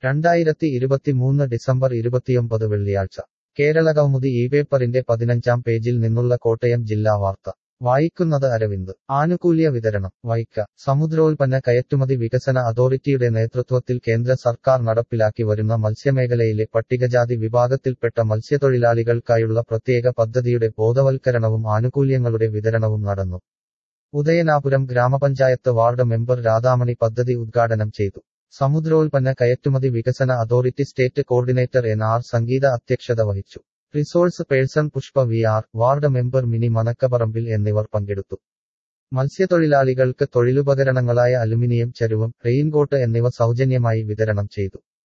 രണ്ടായിരത്തി ഇരുപത്തിമൂന്ന് ഡിസംബർ ഇരുപത്തിയൊമ്പത് വെള്ളിയാഴ്ച കേരള കൗമുദി ഈ പേപ്പറിന്റെ പതിനഞ്ചാം പേജിൽ നിന്നുള്ള കോട്ടയം ജില്ലാ വാർത്ത വായിക്കുന്നത് അരവിന്ദ് ആനുകൂല്യ വിതരണം വൈക്ക സമുദ്രോൽപ്പന്ന കയറ്റുമതി വികസന അതോറിറ്റിയുടെ നേതൃത്വത്തിൽ കേന്ദ്ര സർക്കാർ നടപ്പിലാക്കി വരുന്ന മത്സ്യമേഖലയിലെ പട്ടികജാതി വിഭാഗത്തിൽപ്പെട്ട മത്സ്യത്തൊഴിലാളികൾക്കായുള്ള പ്രത്യേക പദ്ധതിയുടെ ബോധവൽക്കരണവും ആനുകൂല്യങ്ങളുടെ വിതരണവും നടന്നു ഉദയനാപുരം ഗ്രാമപഞ്ചായത്ത് വാർഡ് മെമ്പർ രാധാമണി പദ്ധതി ഉദ്ഘാടനം ചെയ്തു സമുദ്രോൽപ്പന്ന കയറ്റുമതി വികസന authority state coordinator N R Sangeetha അധ്യക്ഷത വഹിച്ചു resource person Pushpa V R ward member Mini Manakkaparambil എന്നിവർ പങ്കെടുത്തു മത്സ്യത്തൊഴിലാളികൾക്ക് തൊഴിലുപകരണങ്ങളായ അലുമിനിയം ചരുവം റെയിൻകോട്ട് എന്നിവ സൗജന്യമായി വിതരണം ചെയ്തു